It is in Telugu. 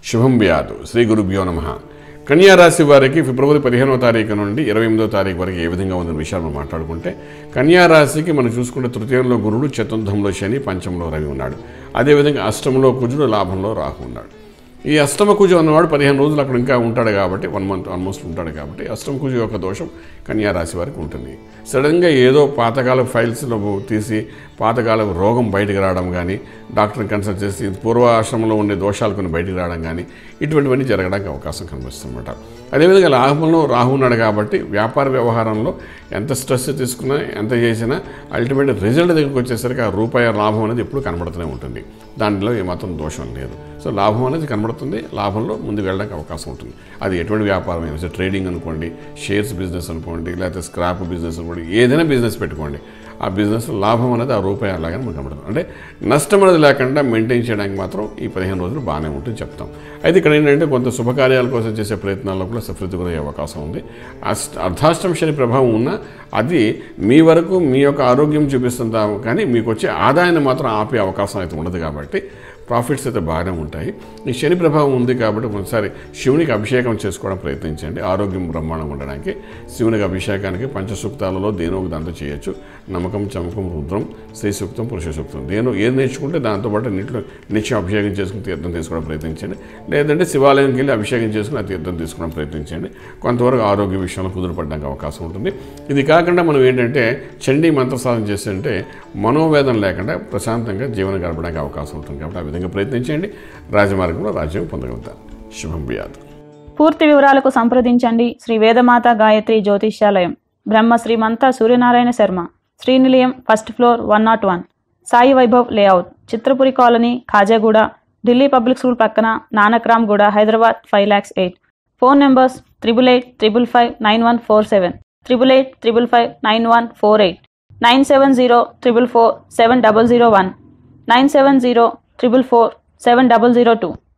శుభం వ్యాధు శ్రీ గురుభ్యో నమ కన్యా రాశి వారికి ఫిబ్రవరి పదిహేనవ తారీఖు నుండి ఇరవై ఎనిమిదో తారీఖు వరకు ఏ విధంగా ఉందన్న విషయాలు మనం మాట్లాడుకుంటే కన్యా రాశికి మనం చూసుకుంటే తృతీయంలో గురుడు చతుర్థంలో శని పంచంలో రవి ఉన్నాడు అదేవిధంగా అష్టంలో కుజుడు లాభంలో రాహు ఉన్నాడు ఈ అష్టమ కుజు అన్నవాడు పదిహేను రోజులు అక్కడ ఇంకా ఉంటాడు కాబట్టి వన్ మంత్ ఆల్మోస్ట్ ఉంటాడు కాబట్టి అష్టమ కుజు యొక్క దోషం కన్యా రాశి వారికి ఉంటుంది సడన్గా ఏదో పాతకాల ఫైల్స్లో తీసి పాతకాల రోగం బయటకు రావడం కానీ డాక్టర్ని కన్సల్ట్ చేసి పూర్వాశ్రమంలో ఉండే దోషాలు కొన్ని బయటకు రావడం కానీ ఇటువంటివన్నీ జరగడానికి అవకాశం కనిపిస్తుందన్నమాట అదేవిధంగా లాభంలో రాహు ఉన్నాడు కాబట్టి వ్యాపార వ్యవహారంలో ఎంత స్ట్రెస్ తీసుకున్నా ఎంత చేసినా అల్టిమేట్ రిజల్ట్ దగ్గరికి వచ్చేసరికి ఆ రూపాయి లాభం అనేది ఎప్పుడు కనబడుతూనే ఉంటుంది దానిలో ఏమాత్రం దోషం లేదు సో లాభం అనేది కనబడుతుంది లాభంలో ముందుకు వెళ్ళడానికి అవకాశం ఉంటుంది అది ఎటువంటి వ్యాపారం అయినా సరే ట్రేడింగ్ అనుకోండి షేర్స్ బిజినెస్ అనుకోండి లేకపోతే స్క్రాప్ బిజినెస్ అనుకోండి ఏదైనా బిజినెస్ పెట్టుకోండి ఆ బిజినెస్ లాభం అనేది ఆ రూపాయి అలాగే మనకు కనబడుతుంది అంటే నష్టం అనేది లేకుండా మెయింటైన్ చేయడానికి మాత్రం ఈ పదిహేను రోజులు బాగానే ఉంటుంది చెప్తాం అయితే ఇక్కడ ఏంటంటే కొంత శుభకార్యాల కోసం చేసే ప్రయత్నాల్లో కూడా సఫలత గురయ్యే అవకాశం ఉంది అష్ట అర్ధాష్టమ శని ప్రభావం ఉన్నా అది మీ వరకు మీ యొక్క ఆరోగ్యం చూపిస్తుందా కానీ మీకు వచ్చే ఆదాయాన్ని మాత్రం ఆపే అవకాశం అయితే ఉండదు కాబట్టి ప్రాఫిట్స్ అయితే బాగానే ఉంటాయి ఈ శని ప్రభావం ఉంది కాబట్టి ఒకసారి శివునికి అభిషేకం చేసుకోవడం ప్రయత్నించండి ఆరోగ్యం బ్రహ్మాండంగా ఉండడానికి శివునికి అభిషేకానికి పంచసూక్తాలలో దేనో ఒక దాంతో చేయొచ్చు నమ్మకం చమకం రుద్రం శ్రీ సూక్తం పురుష సూక్తం దేనో ఏది నేర్చుకుంటే దాంతోపాటు నీటిలో నిత్యం అభిషేకం చేసుకుని తీర్థం తీసుకోవడం ప్రయత్నించండి లేదంటే శివాలయంకి వెళ్ళి అభిషేకం చేసుకుని ఆ తీర్థం తీసుకోవడం ప్రయత్నించండి కొంతవరకు ఆరోగ్య విషయంలో కుదురుపడడానికి అవకాశం ఉంటుంది ఇది కాకుండా మనం ఏంటంటే చండీ మంత్ర సాధన చేస్తుంటే మనోవేదన లేకుండా ప్రశాంతంగా జీవనం గడపడానికి అవకాశం ఉంటుంది కాబట్టి ఆ విధంగా ప్రయత్నించండి రాజమార్గంలో రాజ్యం పొందగలుగుతారు శుభం వ్యాధి పూర్తి వివరాలకు సంప్రదించండి శ్రీ వేదమాత గాయత్రి జ్యోతిష్యాలయం Brahma Shrimantha Suryanarayana Sharma Srinilayam first floor one naught one Sai Vaibhav layout Chitrapuri colony Khajaguda Delhi public school పక్కన Nanakramguda Hyderabad five lakhs eight phone numbers triple eight triple five nine one four seven triple eight triple five nine one four eight nine seven zero triple four seven double zero one nine seven zero triple four seven double zero two